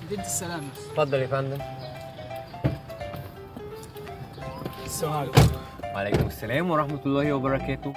بتدي السلام بس اتفضل يا فندم السلام عليكم وعليكم السلام ورحمة الله وبركاته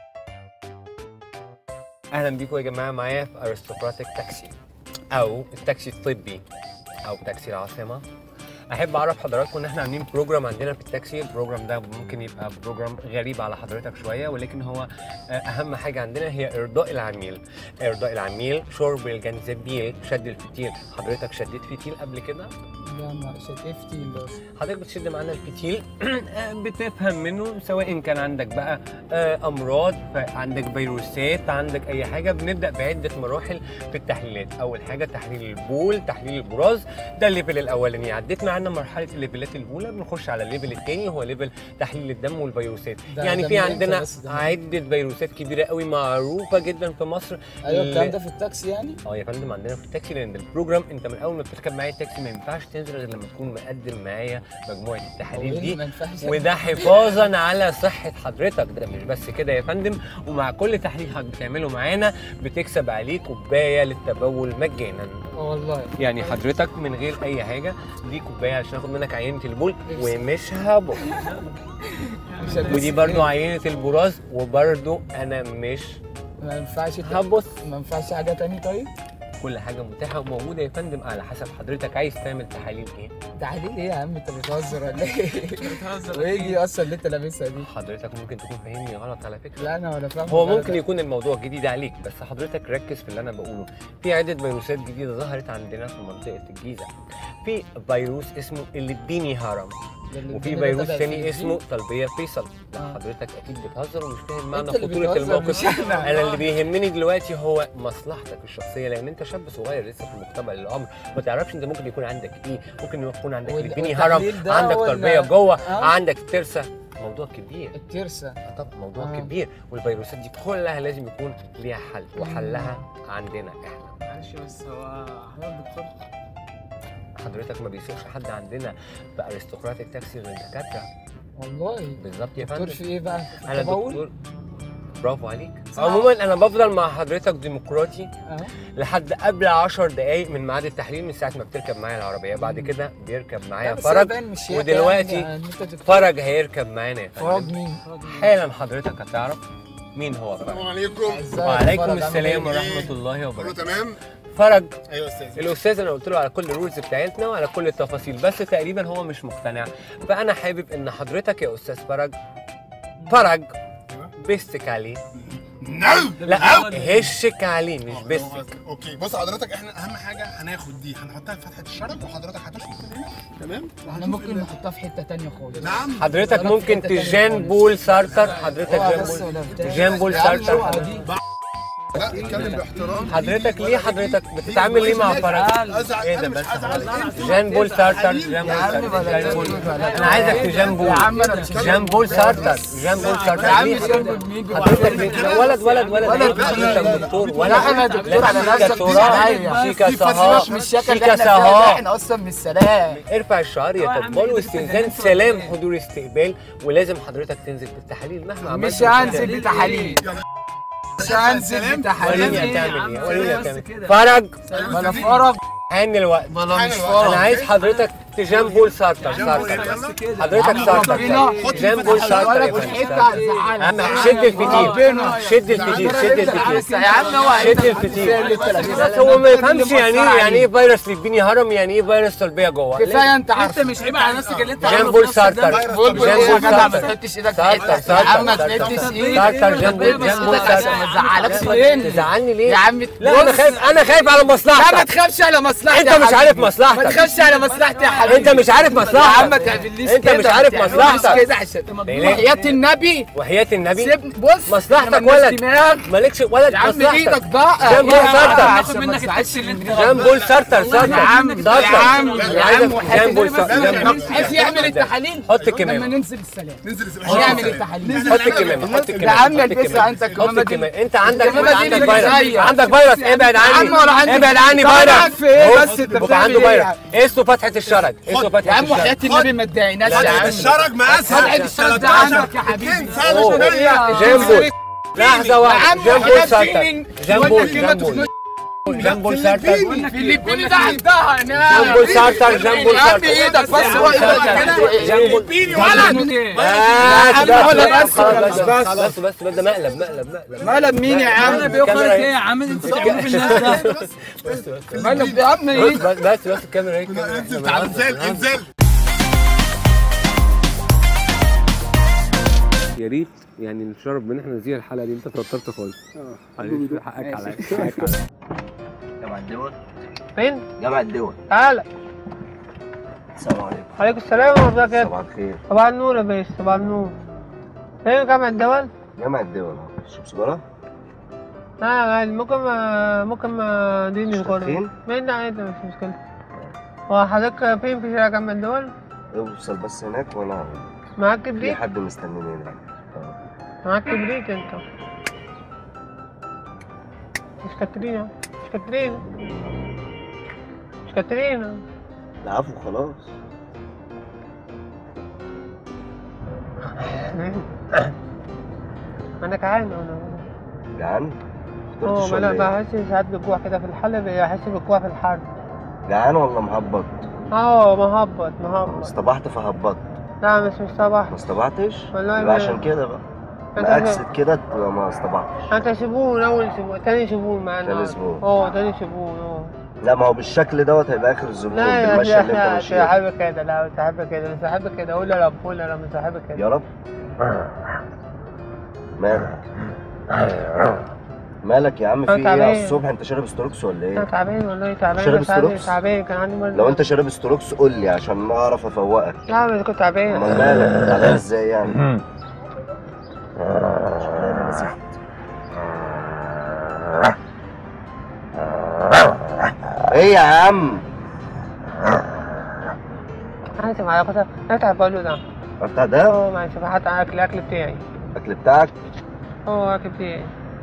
أهلا بيكم يا جماعة معايا في أرستقراطيك تاكسي أو التاكسي الطبي أو تاكسي العاصمة أحب أعرف حضراتكم إن إحنا عاملين بروجرام عندنا في التاكسي، البروجرام ده ممكن يبقى بروجرام غريب على حضرتك شوية ولكن هو آه، أهم حاجة عندنا هي إرضاء العميل، إرضاء العميل، شرب الجنزبيل، شد الفتيل، حضرتك شديت فتيل قبل كده؟ لا ما شتفتي بس حضرتك بتشد معانا الفتيل بتفهم منه سواء كان عندك بقى آه، امراض عندك فيروسات عندك اي حاجه بنبدا بعده مراحل في التحليلات اول حاجه تحليل البول تحليل البراز ده الليفل الاولاني عديت معانا مرحله الليفلات الاولى بنخش على الليفل الثاني هو ليفل تحليل الدم والفيروسات ده- يعني ده في من إمتى عندنا بس ده؟ عده فيروسات كبيره قوي معروفه جدا في مصر ايوه الكلام ل- ده في التاكسي يعني اه يا فندم عندنا في التاكسي لان البروجرام انت من اول ما بتركب معايا التاكسي ما ينفعش تنزل غير لما تكون مقدم معايا مجموعه هو التحاليل إيه اللي دي ما ينفعش وده حفاظا على صحه حضرتك ده مش بس كده يا فندم ومع كل تحليل حضرتك بتعمله معانا بتكسب عليه كوبايه للتبول مجانا اه والله يعني حضرتك من غير اي حاجه دي كوبايه عشان اخد منك عينه البول ومش هبط مش هتبص ودي برضو إيه؟ عينه البراز وبرضو انا مش ما ينفعش ت- هبص ما ينفعش حاجه تاني طيب كل حاجه متاحه وموجوده يا فندم على حسب حضرتك عايز تعمل تحاليل ايه تعالي ايه يا عم انت بتهزر ولا ايه؟ وايه دي اصلا اللي انت لابسها دي؟ حضرتك ممكن تكون فاهمني غلط على فكره لا انا ولا فاهم هو ولا ممكن ده. يكون الموضوع جديد عليك بس حضرتك ركز في اللي انا بقوله في عده فيروسات جديده ظهرت عندنا في منطقه الجيزه في فيروس اسمه اللبيني هرم ده اللي وفي الدنيا فيروس بدأت تاني فيه. اسمه طلبيه فيصل لا آه. حضرتك اكيد بتهزر ومش فاهم معنى انت اللي خطوره بتهزر الموقف مش انا انا اللي بيهمني دلوقتي هو مصلحتك الشخصيه لان انت شاب صغير لسه في مقتبل العمر ما تعرفش انت ممكن يكون عندك ايه ممكن يكون عندك وال- لبيني هرم والتحليل ده عندك ولا- طلبيه جوه آه. عندك ترسه موضوع كبير الترسه طب موضوع آه. آه. كبير والفيروسات دي كلها لازم يكون ليها حل وحلها عندنا احنا معلش بس هو حضرتك دكتور حضرتك ما بيسيبش حد عندنا في ارستقراط التاكسي غير الدكاتره والله بالظبط يا دكتور فندم في ايه بقى؟ في انا التبول؟ دكتور برافو عليك عموما انا بفضل مع حضرتك ديمقراطي اه لحد قبل 10 دقايق من ميعاد التحليل من ساعه ما بتركب معايا العربيه بعد كده بيركب معايا لا، بس هو فرج باين مش ياك ودلوقتي يعني ان انت دكتور. فرج هيركب معانا يا فرج فندم مين؟ حالا حضرتك هتعرف مين هو السلام فرج عليكم ازيك وعليكم فرج، عامل السلام ايه؟ ورحمه الله كله وبركاته تمام فرج ايوه يا استاذ الاستاذ انا قلت له على كل الرولز بتاعتنا وعلى كل التفاصيل بس تقريبا هو مش مقتنع فانا حابب ان حضرتك يا استاذ فرج فرج بستك عليه نو لا هشك عليه مش بستك اوكي بص حضرتك احنا اهم حاجه هناخد دي هنحطها في فتحه الشرج وحضرتك هتشرب من هنا تمام احنا وهنشوف ممكن ال- نحطها في حته تانية خالص نعم حضرتك في ممكن حتة تانية تجان خالص. بول سارتر حضرتك اوعى جان بس بول ولا بتاع. جان بول يا عم سارتر اوعى حضرتك. دي. لا اتكلم باحترام حضرتك ليه حضرتك بتتعامل ليه مع فرج ازعل ايه ده انا مش بس هزعل انتوا جان بول سارتر جان يا عم بول بلا سارتر جان بول تقول بلا انا عايزك تجان بول يا عم انا مش جان بول سارتر جان بول سارتر يا عم ليه جان حضرتك بول مين؟ حضرتك ليه؟ ولد ولد ولد ولد. ليه؟ لا، لا، حضرتك دكتور ولد لا انا دكتور على شيكا نفسك سراء، عليا شيكا في سهاء سيبك من الشكل اللي شيكا احنا فيها ده، سهاء احنا اصلا من السلام ارفع الشعار يا تقبل واستئذان سلام حضور استقبال ولازم حضرتك تنزل بالتحاليل مهما عملت مش هنزل بتحاليل يعني مش هنزل وريني بتحاليل هتعمل ايه وريني بس هتعمل كده. ايه فرج بلا فرج حان الوقت بلا مش حلو. فرج انا عايز حضرتك تجان بول سارتر جنبه سارتر يلا. بس كده حضرتك عم سارتر ربنا. جان بول سارتر يا ولك فندم والحته سارتر. هتزعلك اهم شد الفتيل شد الفتيل شد الفتيل يا عم هو شد الفتيل بس هو ما يفهمش يعني ايه يعني ايه فيروس ليبيني هرم يعني ايه فيروس طلبيه جوه كفايه انت انت عارف مش عيب على نفسك اللي انت جان عامله بول في نفسك ده؟ سارتر بول بول جان ايه يا بول جدع ما سارتر تحطش ايدك في سارتر حتة. يا عم ما سارتر تحطش سارتر ايدك سارتر جان بول جان بول عشان سارتر ما تزعلكش لا، مني تزعلني ليه يا عم لا انا بص. خايف انا خايف على لا ما مصلحتك تخافش على مصلحتي انت يا مش حبيبي. عارف ما مصلحتك تخافش على مصلحتي يا حبيبي انت مش عارف يا عم ما مصلحتك تعمليش انت كده مش عارف ما تعمليش مصلحتك. كده عشان ليه؟ وحياة النبي وحياة النبي سيبني بص مصلحتك أنا مالناش ولد. دماغ. مالكش ولد يا عم مصلحتك ايدك بقى جنب إيه يا سارتر. عم؟ هاخد عشان ما منك تزعلش التاكسي اللي انت مني. جان بول سارتر سارتر يا عم سارتر يا عم انا يا عايزك عم وحياة جان بول النبي. سارتر جان بول عايز يعمل التحاليل حط لما الكمامة ننزل السلام ننزل السلام. عايز يعمل التحاليل حط الكمامة حط الكمامة يا عم حط البسها الكمامة. انت حط الكمامة دي الكمامة انت عندك الكمامة دي عندك اللي فيروس زيك. عندك فيروس ابعد يا عني عم ولا عندي ابعد عني طب فيروس قاعد في ايه بص، بس انت بيبقى بتعمل عنده ايه فيروس اسمه فتحة الشرج اسمه يا فتحة عم وحياة الشرج النبي ما تضايقناش لا، يا لا، عم الشرج مقاسها فتحة الشرج ده عندك يا حبيبي أوه. سنة جنبول لحظة يا واحدة عم جنبول وحياة سارتر فيني. جنبول ولا كلمة جنبول جامبو سارتر فيليبيني ده عندها جامبو سارتر جامبو يا عم سارتر ايدك بس هو جامبو فيليبيني ولد بس بس بس بس بس بس ده مقلب مقلب مقلب مقلب مين يا عم؟ انا بيوخرك ايه يا عم انت بتعملوا في الناس ده مقلب يا عم بس ايه؟ بس بس بس الكاميرا هيك انزل تعال انزل انزل يا ريت يعني الشرف بان احنا نزيل الحلقه دي انت توترت خالص اه حقك عليا حقك عليا جامعة الدول فين؟ جامعة الدول تعالى السلام عليكم عليكم السلام ورحمه الله وبركاته صباح الخير صباح النور يا باشا صباح النور فين جامعة الدول؟ جامعة الدول اهو تشرب سيجارة؟ لا عادي ممكن ما ممكن ما ديني مش الكورة فاتحين؟ مين عادي مش مشكلة هو حضرتك فين في شارع جامعة الدول؟ اوصل بس هناك وانا معاك في كبريت؟ حد مستنيني هناك معاك كبريت انت مش كاترينا مش كاترينا مش كاترينا العفو خلاص انا جعان انا جعان؟ اه فطرتش ما انا ولا ايه؟ بحس ساعات بالجوع كده في الحلب بحس بالجوع في الحر جعان ولا مهبط؟ اه مهبط مهبط اصطبحت فهبطت لا مش مش صباح ما اصطبحتش؟ والله يبقى ما- عشان كده بقى انت مأكسد كده تبقى ما اصطبحتش انت شبون اول شبون تاني شبون معانا تاني زبون. اه تاني شبون اه لا ما هو بالشكل دوت هيبقى اخر الزبون لا يا بالمشي اللي انت شيخ ماشيها صاحبك كده لا صاحبك كده صاحبك كده قول يا رب قول يا رب صاحبك كده يا رب مالك مالك يا عم في أنا ايه تعبان. على الصبح انت شارب ستروكس ولا انا ايه؟ تعبان والله تعبان شارب بس عندي ستروكس؟ تعبان كان عندي مرض لو انت شارب ستروكس قول لي عشان اعرف افوقك لا بس كنت تعبان امال مالك تعبان ازاي يعني؟ ايه يا عم؟ انا سمع يا كنت اتعب بقول ده بتاع ده اه معلش حتى اكل الاكل بتاعي الاكل بتاعك اه اكل بتاعي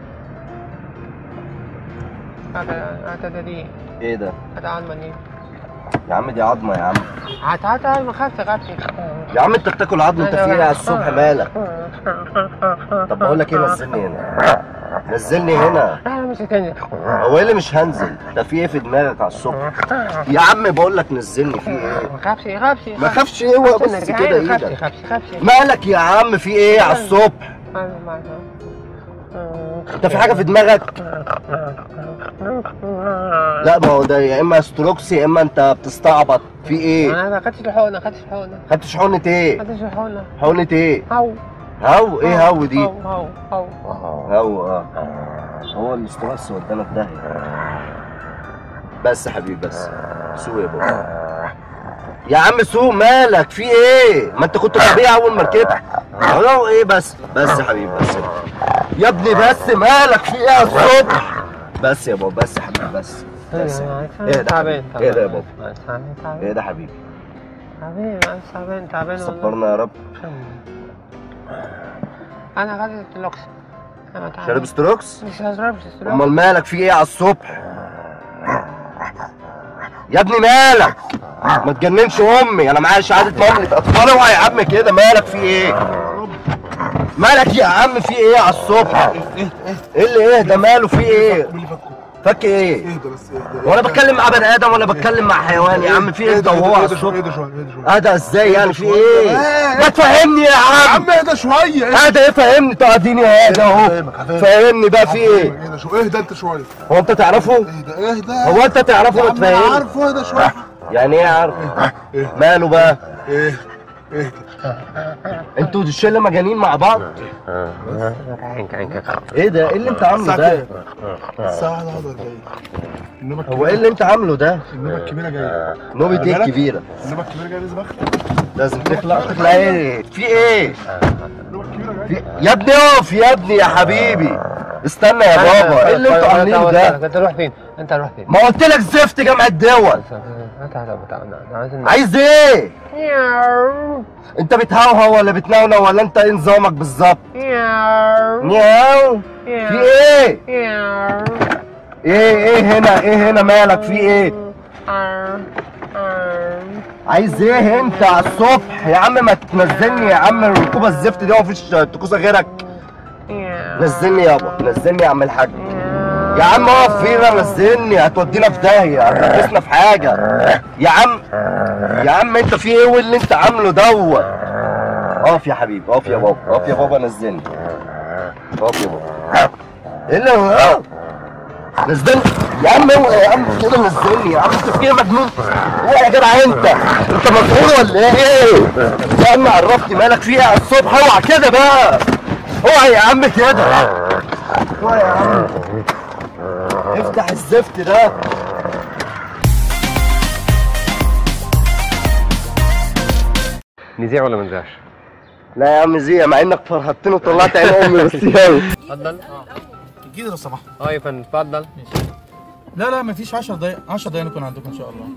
هذا هذا دي ايه ده؟ هذا علماني يا عم دي عظمه يا عم هذا هذا ما خفت خفت يا عم انت بتاكل عظم انت في ايه على الصبح مالك؟ طب بقول لك ايه نزلني هنا نزلني هنا لا مش هتنزل هو ايه اللي مش هنزل؟ انت في ايه في دماغك على الصبح؟ يا عم بقول لك نزلني في ايه؟ ما خافش ما خافش ما خافش ايه هو بس كده ما خافش ايدك خافش خافش مالك يا عم في ايه على الصبح؟ انت في حاجه في دماغك؟ لا ما هو ده يا اما ستروكس يا اما انت بتستعبط في ايه؟ انا ما خدتش الحقنه ما خدتش الحقنه خدتش حقنه ما ايه؟ خدتش الحقنه حقنه ايه؟ هو هو ايه هو دي؟ هو هو هو هو اه هو الاسترس ودانا في داهيه بس يا حبيبي بس سوق يا بابا يا عم سوق مالك في ايه؟ ما انت كنت طبيعي اول ما ركبت هو ايه بس بس يا حبيبي بس يا ابني بس مالك في ايه يا الصبح؟ بس يا بابا بس يا حبيبي بس بس ايه ده تعبان ايه ده يا بابا تعبان ايه تعبان ده حبيبي تعبان تعبان تعبان والله صبرنا يا رب انا خدت اللوكس انا تعبان شارب ستروكس مش هضربش السلوك امال مالك في ايه على الصبح يا ابني مالك ما تجننش امي انا معايا شهاده مامة اطفال اوعى يا عم كده مالك في ايه مالك يا عم في ايه على الصبح ايه اللي ايه ده ماله في ايه فك ايه اهدى بس اهدى وانا بتكلم مع بني ادم ولا بتكلم مع حيوان يا عم في ايه ده وهو على اهدى شويه الصبح اهدى شويه اهدى شويه اهدى ازاي يعني في ايه آه. ما تفهمني يا يا عم عم اهدى شويه اهدى ايه فهمني تقعديني اهدى اهو فاهمك، هفهمك. فهمني بقى في ايه اهدى شويه اهدى انت شويه هو انت تعرفه اهدى اهدى هو انت تعرفه يا ما عم تفهمني عارفه اهدى شويه يعني ايه عارف ايه ماله بقى ايه اهدى انتوا الشله مجانين مع بعض ايه ده ايه اللي انت عامله الساعه ده كام؟ الساعه 41 النوبه هو ايه اللي انت عامله ده النوبه الكبيره جايه نوبة ايه بالك؟ كبيرة النوبه الكبيره جايه لازم اخد لازم تخلع تخلع ايه في ايه النوبه الكبيره في جايه يا ابني اقف يا ابني يا حبيبي استنى يا بابا ايه اللي انتوا عاملينه ده انت روح فين انت روح فين ما قلت لك زفت جامعة الدول انت تعالى تعالى عايزين عايز ايه انت بتهوهو ولا بتنونو ولا انت ايه نظامك بالظبط نياو في ايه ايه ايه هنا ايه هنا مالك في ايه عايز ايه انت على الصبح يا عم ما تنزلني يا عم الركوبه الزفت دي مفيش طقوسه غيرك نزلني يابا نزلني يا عم الحاج يا عم اقف فينا نزلني هتودينا في داهيه هتلبسنا في حاجه يا عم يا عم انت في ايه واللي انت عامله دوت اقف يا حبيبي اقف يا بابا اقف يا بابا نزلني اقف يا بابا ايه اللي هو نزلني يا عم اوعى يا عم كده نزلني يا عم انت في ايه مجنون اوعى يا جدع انت انت مسؤول ولا ايه يا عم عرفتي مالك فيها على الصبح اوعى كده بقى اوعى يا عم كده اوعى يا عم افتح الزفت ده نذيع ولا ما نذيعش؟ لا يا عم زي مع انك فرهدتني وطلعت عين امي بس يلا اتفضل كده لو سمحت اه يا فندم اتفضل لا لا مفيش 10 دقايق 10 دقايق نكون عندكم ان شاء الله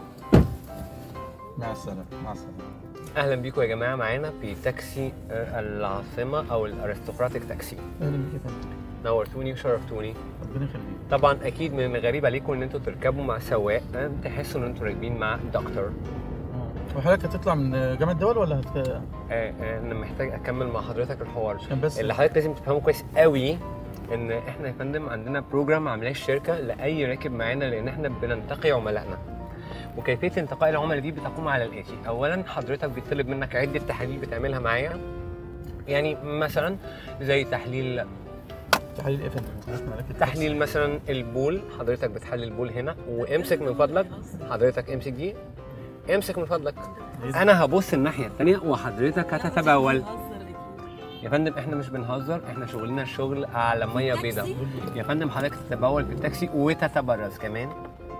مع السلامه مع السلامه اهلا بيكم يا جماعه معانا في تاكسي آه، العاصمه او الارستقراطيك تاكسي اهلا بيك يا فندم نورتوني وشرفتوني ربنا يخليك طبعا اكيد من الغريب عليكم ان انتوا تركبوا مع سواق آه، تحسوا ان انتوا راكبين مع دكتور آه. وحضرتك هتطلع من جامعه الدول ولا هت... آه، آه، انا محتاج اكمل مع حضرتك الحوار عشان بس اللي حضرتك لازم تفهمه كويس قوي ان احنا يا فندم عندنا بروجرام عاملاه الشركه لاي راكب معانا لان احنا بننتقي عملائنا وكيفيه انتقاء العملاء دي بتقوم على الاتي اولا حضرتك بيطلب منك عده تحاليل بتعملها معايا يعني مثلا زي تحليل تحليل ايه يا فندم؟ حضرتك مالك التاكسي. تحليل مثلا البول حضرتك بتحلل البول هنا وامسك من فضلك حضرتك امسك دي امسك من فضلك انا هبص الناحيه الثانيه وحضرتك هتتبول يا فندم احنا مش بنهزر احنا شغلنا شغل على ميه بيضاء يا فندم حضرتك تتبول في التاكسي وتتبرز كمان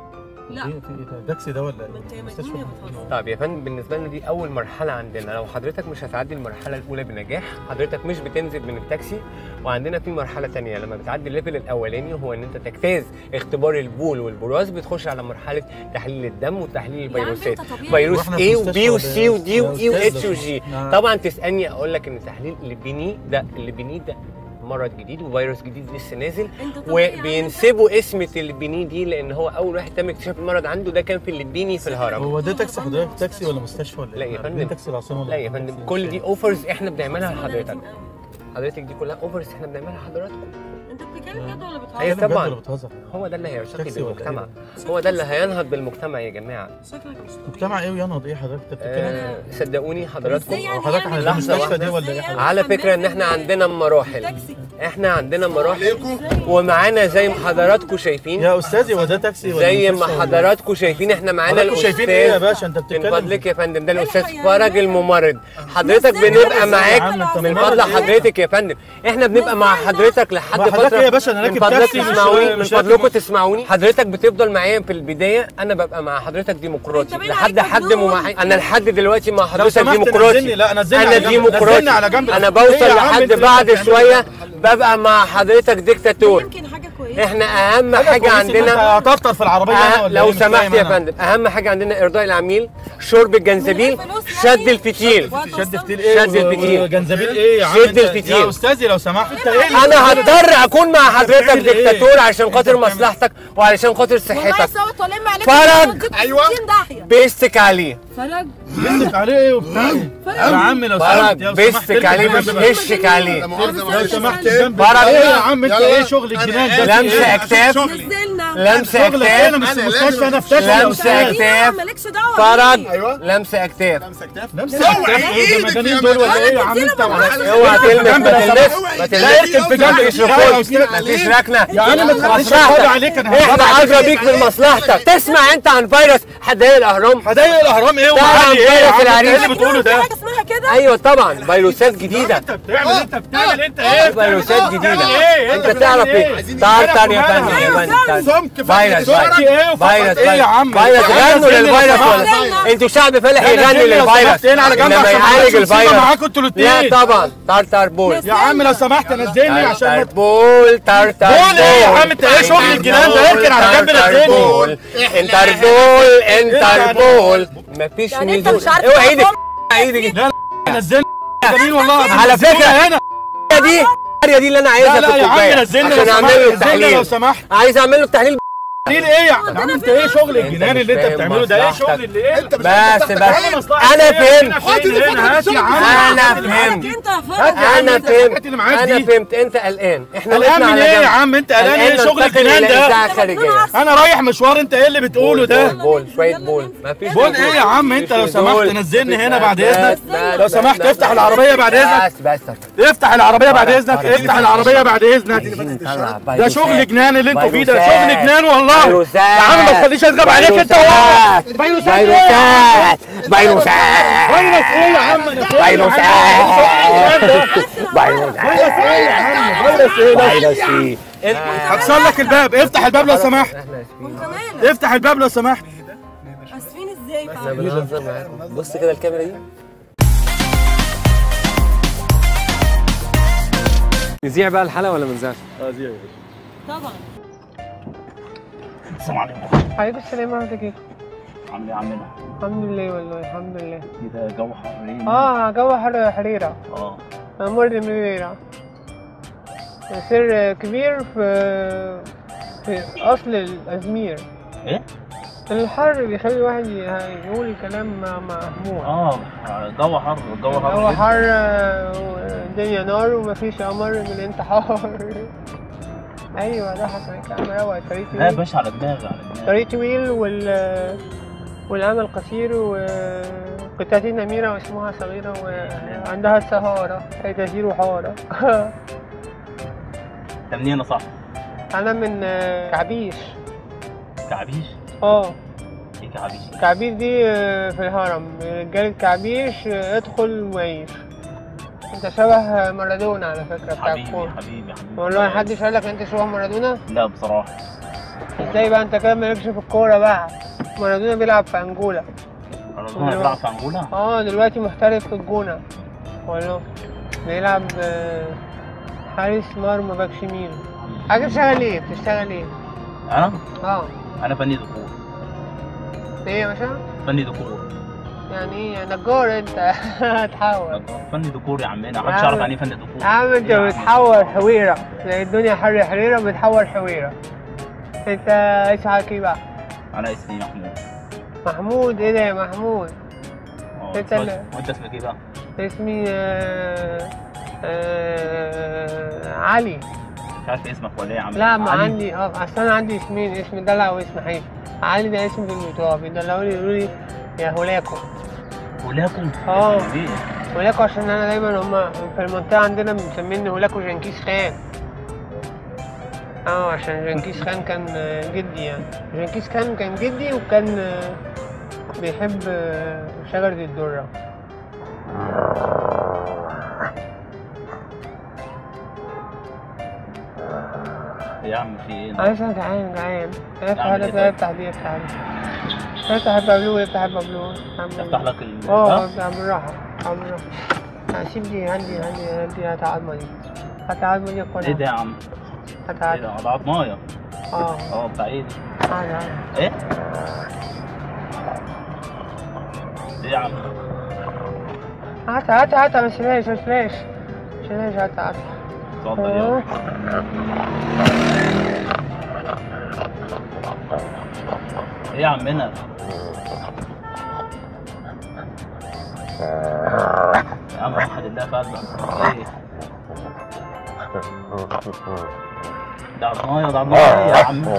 لا ايه في ايه ده؟ داكسي ده ولا ما انت ايه؟ يا مستشفى مجنون يا بتهزر. طيب يا فندم بالنسبه لنا دي اول مرحله عندنا لو حضرتك مش هتعدي المرحله الاولى بنجاح حضرتك مش بتنزل من التاكسي وعندنا في مرحله تانية لما بتعدي الليفل الاولاني هو ان انت تجتاز اختبار البول والبراز بتخش على مرحله تحليل الدم وتحليل يا عم الفيروسات انت طبيعي. فيروس واحنا A في وبي مستشفى وسي ولا- ودي يا واي أستاذ واتش لو- وجي نعم. طبعا تسالني اقول لك ان تحليل الليبيني ده الليبيني ده مرض جديد وفيروس جديد لسه نازل انت طبيعي. وبينسبوا اسم الليبيني دي لان هو اول واحد تم اكتشاف المرض عنده ده كان في الليبيني في الهرم هو ده تاكسي حضرتك تاكسي ولا مستشفى ولا لا ايه؟ يا فندم. ده تاكسي العاصمه ولا لا يا ده فندم تاكسي كل مش دي عارف. اوفرز احنا بنعملها بس أنا لحضرتك لازم أوي. حضرتك دي كلها اوفرز احنا بنعملها لحضراتكم انت بتتكلم جد ولا بتهزر؟ أيوة بجد طبعاً. ولا بتهزر؟ هو ده اللي هيرتقي تاكسي ولا بالمجتمع إيه؟ هو ده اللي هينهض بالمجتمع يا جماعه شكلك مش مجتمع ايه وينهض ايه حضرتك انت بتتكلم؟ آه صدقوني حضراتكم ازاي يعني وحضرتك يعني على لحظة المستشفى واحدة. دي ولا ايه ازاي حضرتك؟ على يعني فكره ان احنا عندنا مراحل تاكسي احنا عندنا مراحل ومعانا زي ما حضراتكم شايفين يا استاذي هو ده تاكسي ولا زي ما مستشفى ولا إيه؟ حضراتكم شايفين احنا معانا حضراتكم الاستاذ شايفين ايه يا باشا انت من بتتكلم فضلك يا فندم ده الاستاذ يعني فرج الممرض حضرتك ازاي بنبقى يعني معاك يا عم انت من ممرض فضل ايه؟ حضرتك يا فندم احنا بنبقى مع حضرتك لحد ما حضرتك فتره ايه يا باشا انا من راكب فضلك تاكسي مش تسمعوني من مش راكب فضلكم تسمعوني حضرتك بتفضل معايا في البدايه انا ببقى مع حضرتك ديمقراطي انت باين لحد عليك حد مجنون. ممحي انا لحد دلوقتي مع لو حضرتك سمحت ديمقراطي نزلني لا نزلني انا على جنب ديمقراطي نزلني على جنب انا ايه بوصل يا عم لحد انت اللي بعد بتعمله شويه ده؟ ببقى مع حضرتك ديكتاتور يمكن حاجه كويسه احنا اهم حاجة حاجه كويسة ان انت عندنا هتفطر في العربيه أه هنا ولا لو ايه؟ مش سمحت فاهم يا انا. فندم اهم حاجه عندنا ارضاء العميل شرب الجنزبيل شد الفتيل شد فتيل ايه شد الفتيل. وجنزبيل ايه يا عم شد انت- الفتيل. يا استاذي لو سمحت انت ايه اللي- انا هضطر اكون مع حضرتك بتعمل ايه؟ ديكتاتور عشان خاطر انت بتعمل- مصلحتك وعلشان خاطر والله صحتك سوا طالعين عليك فرج. أيوة. داهيه بيستك عليه فرج بنتك عليه ايه وبتاع ايه؟ يا عم لو سمحت فرج لو سمحت بيستك عليه الجنب مش بقى. هشك عليه لو سمحت الجنب فرج. ايه يا عم انت ايه شغل الجنان ده لمس ايه؟ اكتاف نزلنا لمس شغلك ايه انا اكتاف مش في مستشفى انا في تاكسي يا لمس استاذ اكتاف مالكش دعوه فرج بيه. ايوه لمس اكتاف نفس اكتاف ايه ده مجانين دول ولا ايه يا عم انت اوعى تلمس ما تلمس ما لا اركب في جنب مفيش يا ركود أستاذ. مفيش ركنه يا عم ما تخليش مصلحتك. اتفرج عليك انا احنا هتفرج عليك. عايزه بيك من مصلحتك تسمع انت عن فيروس حدائق الاهرام هدايا الاهرام ايه ده ومعادي ايه يا عم انت ايه اللي العريس. بتقوله في ده حاجه اسمها كده ايوه طبعا فيروسات جديده انت بتعمل انت بتعمل انت ايه فيروسات جديده بتعمل ايه؟ انت انت تعرف بتعمل ايه ايه؟ تعال يا مالك فندم يا ومالك؟ فندم سمك فيروس سمك ايه وفقط فيروس ايه يا عم فيروس يا عم غنوا نزلني لو للفيروس سمحت. ولا انتوا شعب فالح لا، يغني نزلني لو للفيروس سمحت هنا على جنب انما عشان ما يعالج تمسكوا الفيروس معاكم انتوا لا الاتنين طبعا تارتار بول يا عم لو سمحت نزلني عشان ما تارتار بول تارتار بول ايه يا عم انت ايه شغل الجنان ده اركن على جنب نزلني انتربول انتربول مفيش يعني انت نزول مش عارف اوعى ايدك تقف؟ ايدك لا لا نزلني جميل والله على نزلني فكرة، هنا دي القريه دي اللي انا لا عايزها لا في يا عم الكوبايه نزلني لو عشان سمحت اعمل له نزلني لو التحليل سمحت عايز اعمل له التحليل ليه ايه يا عم انت ايه شغل الجنان اللي انت فاهم بتعمله ده ايه مصلحتك. شغل اللي ايه انت مش بس بس انا فهمت هنا هات يا عم انا فهمت انت فرق انا الحاجات فهمت اللي معاك انا دي. فهمت انت قلقان احنا قلقان وقفنا من على ايه جنب. يا عم انت قلقان ايه قلقان شغل ننتقل الجنان إلى ده إذاعة خارجية انا رايح مشوار انت ايه اللي بتقوله ده بول بول شوية بول مفيش بول ايه يا عم انت لو سمحت بول. نزلني هنا بس- بعد بس- اذنك بس- لو بس- سمحت بس- افتح بس- العربيه بعد اذنك بس بس افتح العربيه بعد فرق- اذنك فرق. افتح العربيه بعد اذنك ده شغل جنان اللي انتوا فيه ده شغل جنان والله فيروسات. يا عم ما تخليش اشغب عليك انت والله فيروسات. فيروسات ايه يا عم؟ فيروسات فيروسات فيروس ايه يا عم انا فين يا عم؟ فيروسات فيروس ايه يا عم فيروس ايه ده؟ فيروس ايه هكسر لك الباب افتح الباب لو سمحت احنا اسفين كمان افتح الباب لو سمحت اسفين ازاي احنا بقى بنهزر معاكم بص كده الكاميرا دي نذيع بقى الحلقه ولا ما نذيعش؟ طبعا السلام عليكم عليكم السلام ورحمة الله عامل ايه يا عمنا الحمد لله والله الحمد لله كده جو حر ايه اه جو حر حريرة اه أمر مريرة سر كبير في في أصل الأزمير ايه الحر بيخلي الواحد ي- يقول كلام مهموم اه جو حر جو حر هو جدا. حر والدنيا نار ومفيش أمر من الانتحار أيوة ده حصل كلام روعة طريق لا يا طويل باشا على دماغي على دماغي طريق طويل وال والأمل قصير وقطعتين أميرة واسمها صغيرة وعندها السهارة هي تزير حارة انت منين يا صاحبي؟ أنا من كعبيش كعبيش؟ اه ايه كعبيش؟ كعبيش دي في الهرم رجالة كعبيش ادخل وعيش انت شبه مارادونا على فكرة بتاع حبيبي الكورة حبيبي حبيبي والله محدش قال لك انت شبه مارادونا لا بصراحة ازاي بقى انت كده مالكش في الكورة بقى مارادونا بيلعب في انجولا رمضان بيلعب في انجولا اه دلوقتي محترف في الجونة والله بيلعب آه، حارس مرمى باك شمال حاجة بتشتغل ايه؟ بتشتغل ايه؟ انا اه انا فني ديكور ايه يا باشا؟ فني ديكور يعني ايه نجار انت هتحول فني ديكور يا عمنا يا محدش عم. يعرف يعني ايه فني ديكور يا عم انت إيه يا عم؟ بتحور حويرة زي الدنيا حر حريرة بتحور حويرة انت اسمك ايه بقى؟ انا اسمي محمود محمود ايه ده يا محمود؟ اه انت اللي- وانت اسمك ايه بقى؟ اسمي آه آه علي مش عارف اسمك ولا ايه يا عم لا ما علي؟ عندي اه اصل انا عندي اسمين اسم دلع واسم حيف علي ده اسم في المتوى بيدلعوني يقولوا لي يا هولاكو ولاكم اه. ليه؟ هولاكو عشان انا دايما هما في المنطقة عندنا مسميني هولاكو جنكيز خان اه عشان جنكيز خان كان آه، جدي يعني جنكيز خان كان جدي وكان آه، بيحب آه، شجرة الدرة إيه يا عم في ايه؟ عايز انا جعان جعان افتح أعمل هذا إيه ده طيب؟ افتح دي افتح دي افتح البابلو افتح البابلو افتح لك ال اه ده؟ اه بالراحة اه بالراحة هسيب دي عندي عندي عندي هات عظمة دي هات عظمة دي كلها ايه ده يا عم؟ هات ايه عظمة ده؟ ده عضمايه اه اه بتاع ايه دي؟ عادي عادي ايه؟ ايه يا عم؟ هات هات هات ما تشيلهاش ما تشيلهاش ما تشيلهاش هات هات اتفضل اه يلا ايه يا عمنا؟ يا عم وحد الله في قلبك ايه؟ ده عضمايه ده عضمايه ايه يا عم؟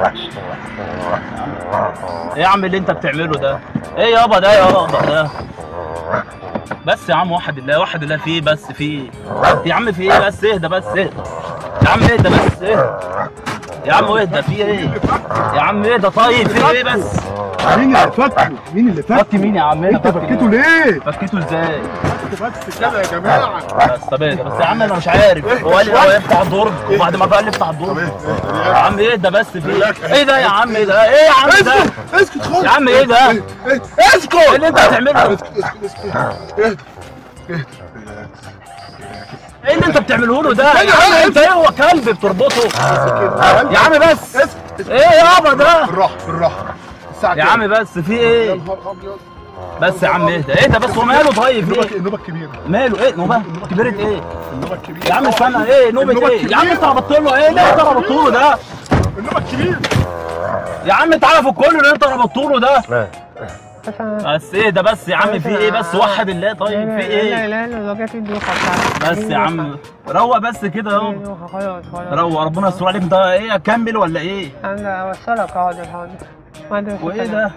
ايه يا عم اللي انت بتعمله ده؟ ايه يابا ده يابا ده؟ بس يا عم وحد الله وحد الله في ايه بس في ايه؟ يا عم في ايه بس اهدى بس اهدى يا عم اهدى بس اهدى يا عم اهدى في ايه؟ يا عم اهدى طيب في ايه بس؟ مين اللي فكه؟ مين اللي فك مين يا عم انت فكيته ليه؟ فكيته ازاي؟ بس كده يا جماعه بس طب اهدى بس يا عم انا مش عارف هو قال لي هو يفتح الدرج وبعد ما قال لي افتح الدرج يا عم اهدى بس في ايه؟ ايه ده يا عم ايه ده؟ ايه يا عم ده؟ اسكت خالص يا عم ايه ده؟ اسكت ايه اللي انت بتعمله؟ ايه اللي انت بتعمله له ده؟ يا عم انت ايه هو كلب بتربطه؟ يا عم بس ايه يابا ده؟ بالراحه بالراحه الساعه يا عم بس في ايه؟ نهار ابيض بس يا عم اهدى اهدى بس هو ماله طيب النوبه ايه؟ النوبه الكبيره ماله ايه نوبه؟ كبرت ايه؟ النوبه الكبيره يا عم استنى ايه نوبة النوبة ايه؟ يا عم الكبيرة. انت ربطت له ايه؟ ليه انت ربطت له ده؟ النوبه الكبيره يا عم تعالى في الكل اللي انت ربطته له ده آه. بس ايه ده بس يا عم في ايه بس وحد الله طيب في لا ايه لا لا لو جت الدوخة بتاعتك بس يا عم روق بس كده في اهو دوخة خلاص خلاص روق ربنا يستر عليك انت ايه اكمل ولا ايه انا اوصلك حاضر حاضر ما عندي مشكلة. وايه ده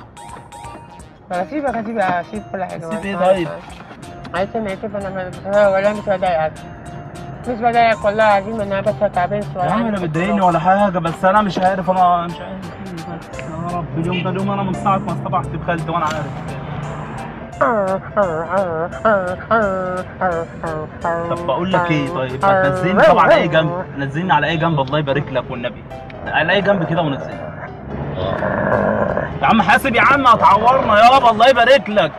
هسيبك هسيبك هسيب كل حاجة هسيب ايه معلش، طيب؟ معلش انا اسف انا ما- ولا مش بضايقك مش بضايقك والله العظيم انا بس تعبان شوية يا عم انا بتضايقني ولا حاجه بس انا مش عارف انا مش عارف ايه بس يا رب اليوم ده اليوم انا من ساعه ما اصطبحت بخالتي وانا عارف طب بقول لك ايه طيب ما تنزلني طبعا على اي جنب نزلني على اي جنب الله يبارك لك والنبي على اي جنب كده ونزلني يا عم حاسب يا عم هتعورنا يابا الله يبارك لك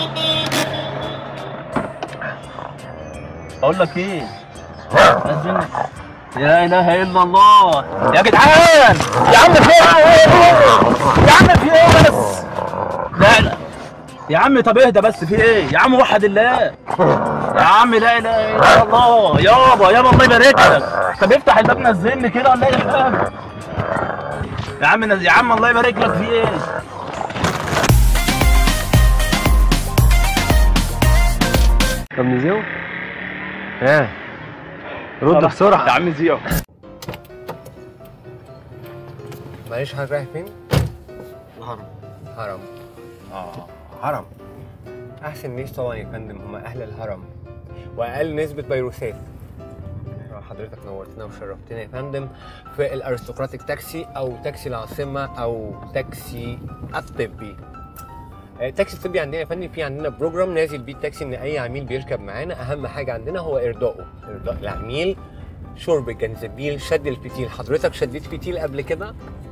بقول لك ايه نزلني لا اله الا الله يا جدعان يا عم في ايه يا عم في ايه بس لا لا يا عم طب اهدى بس في ايه يا عم وحد الله يا عم لا اله الا الله يابا يابا الله يبارك لك طب افتح الباب نزلني كده ولا اي حاجه يا عم نز... يا عم الله يبارك لك في ايه طب نزيو ها رد يا بسرعة عم زيو معلش حضرتك رايح فين؟ الهرم هرم اه هرم احسن ناس طبعا يا فندم هم اهل الهرم واقل نسبه فيروسات حضرتك نورتنا وشرفتنا يا فندم في الارستقراطيك تاكسي او تاكسي العاصمه او تاكسي الطبي آه، التاكسي الطبي عندنا يا فندم في عندنا بروجرام نازل بيه التاكسي ان اي عميل بيركب معانا اهم حاجه عندنا هو ارضائه ارضاء العميل شرب الجنزبيل شد الفتيل حضرتك شديت فتيل قبل كده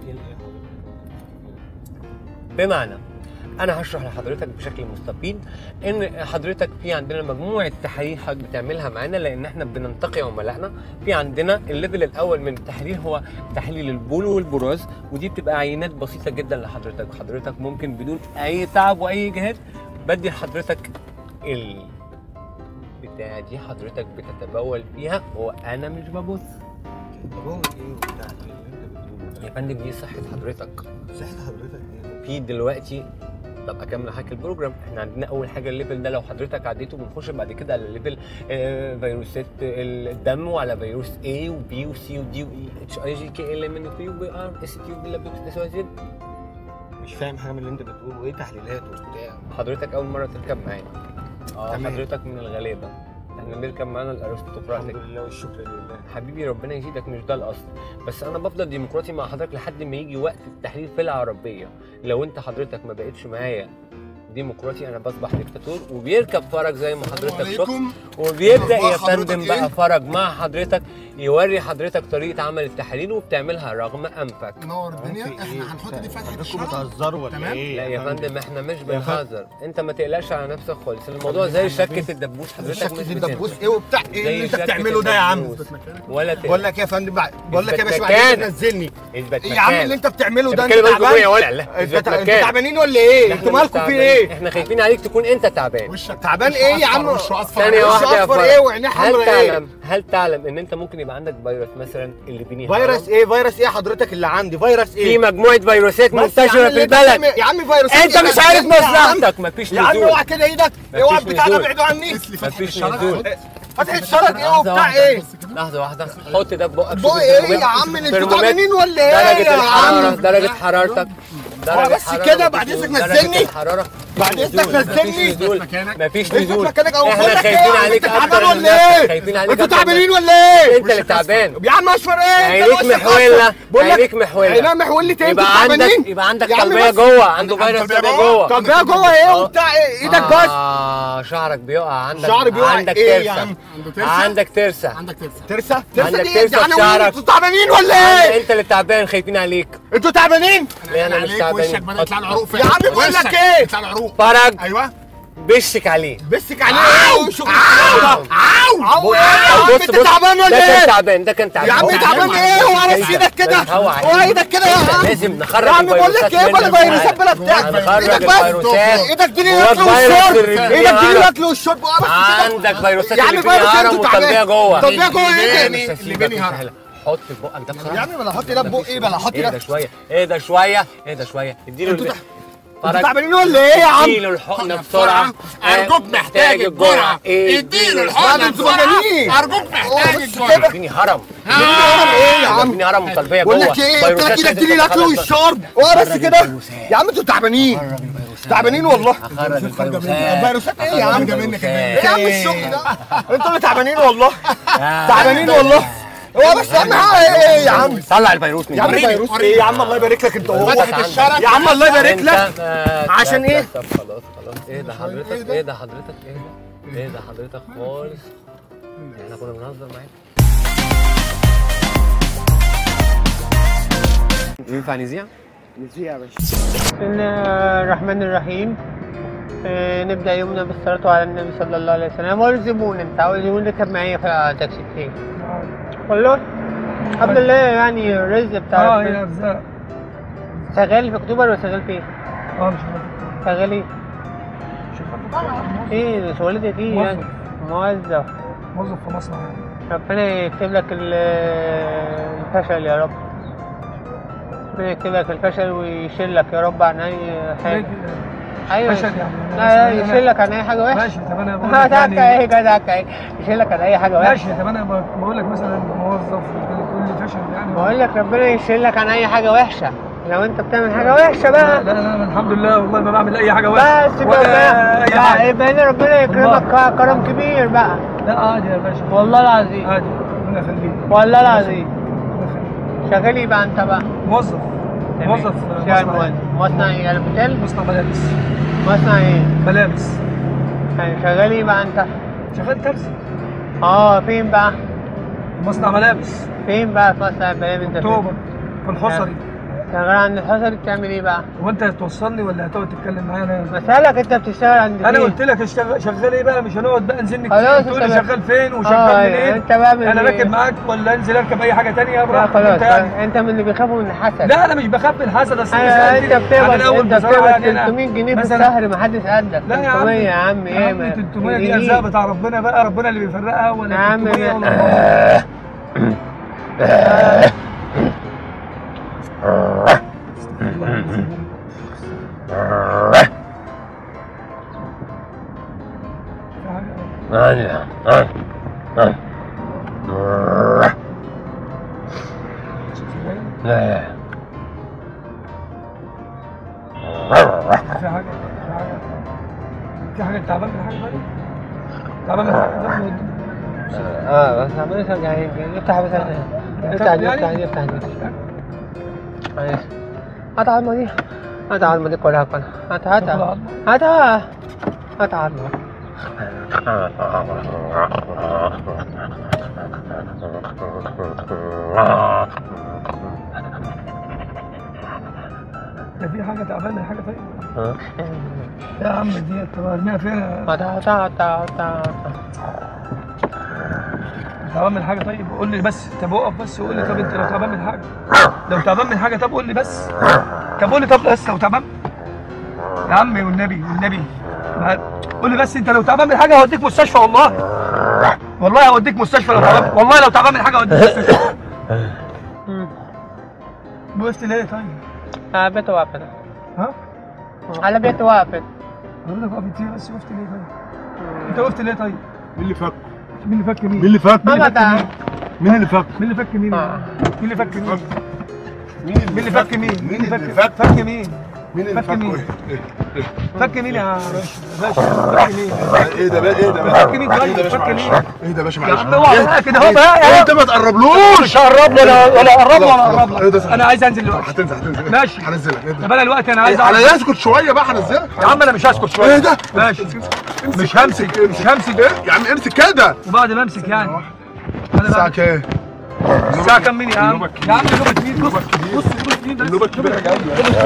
بمعنى انا هشرح لحضرتك بشكل مستفيض ان حضرتك في عندنا مجموعه تحاليل حضرتك بتعملها معانا لان احنا بننتقي عملائنا في عندنا الليفل الاول من التحاليل هو تحليل البول والبراز ودي بتبقى عينات بسيطه جدا لحضرتك حضرتك ممكن بدون اي تعب واي جهد بدي لحضرتك ال بتاع دي حضرتك بتتبول فيها وانا مش ببص بقول ايه وبتاع اللي انت بتقوله يا فندم دي صحه حضرتك صحة حضرتك ايه في دلوقتي طب اكمل حضرتك البروجرام احنا عندنا اول حاجه الليفل ده لو حضرتك عديته بنخش بعد كده على ليفل آه، فيروسات الدم وعلى فيروس A و B و C و D و E H I J K L M N O P و B R S T و B L B S Y Z مش فاهم حاجة من اللي انت بتقوله ايه تحليلات وبتاع حضرتك اول مره تركب معانا اه تمام. حضرتك من الغلابه احنا بنركب معانا الارستقراطيك الحمد لله والشكر لله حبيبي ربنا يزيدك مش ده الاصل بس انا بفضل ديمقراطي مع حضرتك لحد ما يجي وقت التحليل في العربيه لو انت حضرتك ما بقتش معايا ديمقراطي انا بصبح ديكتاتور وبيركب فرج زي ما حضرتك شفت وبيبدا يا أخبار فندم حضرتك بقى إيه؟ فرج مع حضرتك يوري حضرتك طريقه عمل التحاليل وبتعملها رغم انفك نور الدنيا في إيه؟ احنا هنحط دي فتحه حضرتكم الشرع بتهزروا ولا تمام؟ ايه لا يا فندم احنا مش فندم. بنهزر انت ما تقلقش على نفسك خالص الموضوع زي شكه الدبوس حضرتك شكل مش الدبوس بتنزل ايه وبتاع ايه زي اللي انت شكة بتعمله ده يا عم الدبوس. ولا بقول تقلق لك يا فندم بع- بقول لك يا باشا اثبت بعد مكانك. كده تنزلني اثبت يا عم مكانك. اللي انت بتعمله ده انت انت بتتكلم تعبان جمهورية ولا لا انت اثبت تع- انتوا مكانك. تعبانين ولا ايه احنا انتوا مش مالكم في تعبانين. ايه احنا خايفين عليك تكون انت تعبان وشك تعبان وشه ايه يا أصفر، عم وشه اصفر ثانية وش واحدة يا أصفر فرج. إيه وعينيه هل حمرا إيه؟ تعلم هل تعلم ان انت ممكن يبقى عندك فيروس مثلا اللي بيني فيروس ايه فيروس ايه حضرتك اللي عندي فيروس في ايه مجموعة فيروسات بس يا عم منتشرة اللي في انت البلد بتعمل- يا عم فيروس انت مش عارف مصلحتك مفيش يا عم نزول اوعى كده ايدك اوعى مفيش البتاع ده نزول. ابعدوا عني اسلي فتحه مفيش الشرع نزول. فتح الشرج ايه لحظة وبتاع واحدة. ايه لحظة واحدة حط ده في بقك بقى شوف ايه الترمومتر. يا عم اللي انتوا ترمومتر. تعبانين ولا ايه درجة يا الحرارة عم درجة حرارتك اه درجة بس حرارة كده، مفيش بعد نزول. إذنك درجة نزلني. الحرارة بعد مفيش إذنك نزول. نزلني. مفيش نزول مكانك. مفيش اثبت نزول مكانك او احنا بقول لك خايفين ايه عليك انت اكتر تعبان من ولا نفسك. ايه خايفين عليك انتوا أكتر من تعبانين ولا ايه انت اللي تعبان يا عم اشفر ايه انت عينيك وشك محولة أصفر. بقول لك عينيك محولة عينيها محولة ايه انتوا يبقى عندك تعبانين يبقى عندك يا عم طلبية بس. جوه عنده عندك فيروس طلبية طلبية جوه؟ جوه طب ده جوه ايه اه. وبتاع ايه ايدك بس اه شعرك بيقع عندك شعري بيقع عندك ايه يا ترسة عم؟ عنده ترسة؟ عندك ترسة عندك ترسة ترسة ترسة عندك دي ترسة ده في انا شعرك. انتوا تعبانين ولا عندك ايه انت اللي تعبان خايفين عليك انتوا تعبانين ليه انا مش عليك وشك تعبان بدأ يطلع العروق يا عم بقول لك وشك ايه؟ يطلع العروق فرج ايوه بشك عليه بسك عليه ايه وشغل عاو عاو ايه يا عم بص انت بص تعبان ولا ده كان ايه تعبان ده كان تعبان يا عم هو تعبان ايه وعرف ايدك كده هو عايز. وايدك كده يا عم لازم نخرج يا عم بقول لك ايه الفيروسات بلا منك فيروسات بلا بتاع هنخرج ايدك بس الفيروسات ايدك دي جواك الاكل فيروس والشرب الرجلية ايدك دي عرق. الاكل والشرب بس كده. عندك فيروسات يا عم اللي فيها فيروس هرم انتوا وطلبية تعبان جوه طلبية جوه ايه اللي تاني بيني- اللي بيني هرم. حط في بقك ده بصراحه يا عم بلا حط ده في بقي بلا حط ايه ده ده شويه ايه ده شويه ايه ده شويه اديله انتوا الب- تع- فرج. انتوا تعبانين ولا ايه يا عم؟ اديله الحقنه بسرعه أرجوك محتاج الجرعة. اديله الحقنة انتوا مجانين ارجوك محتاج الجرعة اديني هرم ايه يا عم؟ اديني هرم قلبيه بقول جوه لك ايه قلت لك فيروسات ايدك تيجي لازم الاكل تخلص. والشرب اه بس كده يا عم انتوا تعبانين تعبانين والله هخرج الفيروسات فيروسات ايه يا عم هخرج الفيروسات. ايه يا عم الشغل ده انتوا اللي تعبانين والله تعبانين والله هو بس اهم حاجه ايه يا عم طلع الفيروس من يا عم جوه. فيروس ايه يا عم الله يبارك لك انت وهو فتحت الشرج. يا عم الله يبارك انت- لك آه، عشان لا، ايه؟ لا، طب خلاص خلاص ايه ده حضرتك ايه ده حضرتك ايه ده ايه ده حضرتك خالص احنا كنا بنهزر معاك ينفع نذيع؟ بسم الله الرحمن الرحيم آه، نبدأ يومنا بالصلاة على النبي صلى الله عليه وسلم والزبون انت عاوز زبون ركب معايا في التاكسي كتير والله الحمد لله يعني الرزق بتاع اه الفلوس. هي ارزاق شغال في اكتوبر ولا شغال فين؟ اه مش شغال ايه؟ ايه شغلتك ايه يعني؟ موظف موظف في مصنع يعني ربنا يكتب لك ال- الفشل يا رب ربنا يكتب لك الفشل ويشيلك يا رب عن اي حاجة ايوه فشل يعني. لا لا يشيلك عن اي حاجة وحشة ماشي طب انا بقول اه لك دعك يعني ايه جدعك ايه يشيلك عن اي حاجة ماشي وحشة طب انا ب- بقول لك مثلا موظف تقول لي فشل يعني بقول لك ربنا يشيلك عن اي حاجة وحشة لو انت بتعمل حاجة وحشة لا بقى لا لا الحمد لله والله ما بعمل اي حاجه وحشه بس ولا بقى اي بقى حاجه يبقى هنا ربنا يكرمك كرم كبير بقى لا عادي يا باشا والله العظيم عادي ربنا يخليك والله العظيم ربنا يخليك شغال ايه بقى انت بقى موظف موظف في شغال مصنع مصنع مصنع ايه البوتيل مصنع ملابس مصنع ايه ملابس يعني شغال ايه بقى انت شغال ترزي اه فين بقى مصنع ملابس فين بقى في مصنع البلاد انت فين؟ اكتوبر في الحصري شغال عند الحصري بتعمل ايه بقى هو انت هتوصلني ولا هتقعد تتكلم معايا انا بسألك انت بتشتغل عند انا فين؟ قلت لك اشتغل شغال ايه بقى مش هنقعد بقى نزلني خلاص كتير تقول لي انت بقى- شغال فين وشغال اه منين انت بقى من انا اللي- راكب معاك ولا انزل اركب اي حاجه تانية لا براحتك خلاص انت يعني انت من اللي بيخافوا من الحسد لا انا مش بخاف من الحسد اصل ايوه سألتني انت بتقبض عن الأول انت بصراحة بتقبض يعني أنا 300 جنيه في مثلا- الشهر محدش قدك لا يا 300 عم يا عم يا ايه عم 300 دي ارزاق بتاع ربنا بقى ربنا اللي بيفرقها ولا يا عم 300 ما- ولا في حاجه في حاجه في حاجه تعبان من حاجه طيب تعبان من حاجه اه بس عمال يعني افتح بس افتح دي افتح دي افتح دي معلش هات عظمة دي هات عظمة دي كلها كلها هات هات هات هات عظمة ده في حاجه تعبان من حاجه طيب يا عم دي طب ارميها فين هات هات هات هات هات تعبان من حاجه طيب قول لي بس طب اقف بس وقول لي طب انت لو تعبان من حاجه لو تعبان من حاجه طب قول لي بس طب قول لي طب بس لو تعبان يا عمي والنبي والنبي ما- قول لي بس انت لو تعبان من حاجه هوديك مستشفى والله والله هوديك مستشفى لو تعبان والله لو تعبان من حاجه هوديك مستشفى وقفت ليه طيب؟ على بيت وقفت ها؟ على بيت وقفت حضرتك وقفت ليه بس وقفت ليه طيب؟ انت وقفت ليه طيب؟ مين اللي فك؟ مين اللي فك مين؟ مين اللي فك؟ ماما تعال مين اللي فك؟ مين اللي فك مين؟ آه. مين اللي فك مين؟ مين مين اللي فك مين؟ مين اللي فك فك؟ فك مين؟ مين اللي فك فك؟ مين؟ فك مين يا باشا؟ باشا فك مين؟ ايه ده بقى ايه ده فك مين طيب؟ فك مين؟ ايه ده يا باشا يا معلش عم اوعى بقى كده اهو بقى إيه يا انت ما تقربلوش مش هقرب له ولا ولا اقرب له ولا اقرب ايه ده له انا عايز انزل دلوقتي هتنزل هتنزل ماشي. هنزلك ايه طب ده؟ انا دلوقتي انا عايز على اعرف يسكت شويه بقى هنزلك يا عم انا مش هسكت شويه ايه ده؟ ماشي مش همسك مش همسك يا عم امسك كده وبعد ما امسك يعني انا الساعه بعد كام؟ الساعه كام مين يا عم؟ يا عم نوبة مين؟ بص بص نوبة مين بس النوبه الكبيره جايه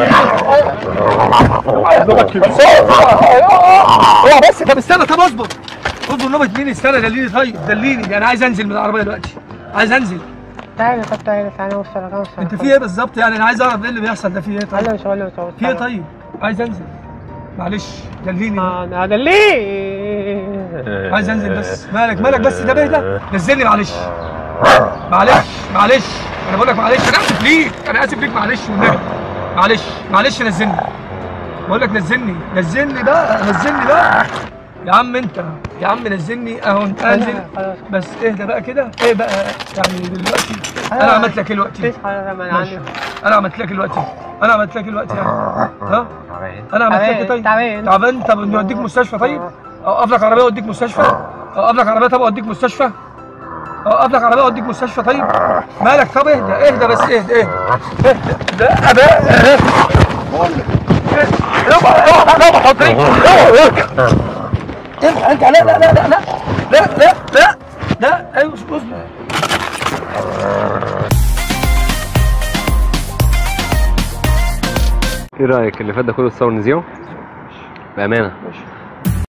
اوعى بس طب استنى طب اصبر اصبر نوبة مين استنى دليني طيب دليني انا عايز انزل من العربيه دلوقتي عايز انزل تعالى طب تعالى تعالى وصلك اوصلك انت في ايه بالظبط يعني انا عايز اعرف ايه اللي بيحصل ده في ايه طيب تعالى مش هقول لك في ايه طيب عايز انزل معلش دليني اه ده ليه عايز انزل بس مالك مالك بس ده ايه ده نزلني معلش معلش معلش انا بقول لك معلش انا اسف ليك انا اسف ليك معلش والنبي معلش معلش نزلني بقول لك نزلني نزلني بقى نزلني بقى يا عم انت يا عم نزلني اهو انت انزل خلاص بس اهدى بقى كده ايه بقى يعني دلوقتي انا عملت لك ايه دلوقتي خلاص يا مان ماشي عندي انا عملت لك إيه دلوقتي انا عملت لك إيه دلوقتي يعني ها انا عملت لك إيه طيب تعبان. تعبان طب نوديك مستشفى طيب اوقف لك عربيه اوديك مستشفى اوقف لك عربيه طب اوديك مستشفى اوقف لك عربيه اوديك مستشفى طيب مالك طب اهدى اهدى بس اهدى اهدى اهدى لا اباء ارجع لا لا لا لا لا لا لا لا لا ايوه اصبر ايه رايك اللي فات ده كله تصور نزيعه بامانه ماشي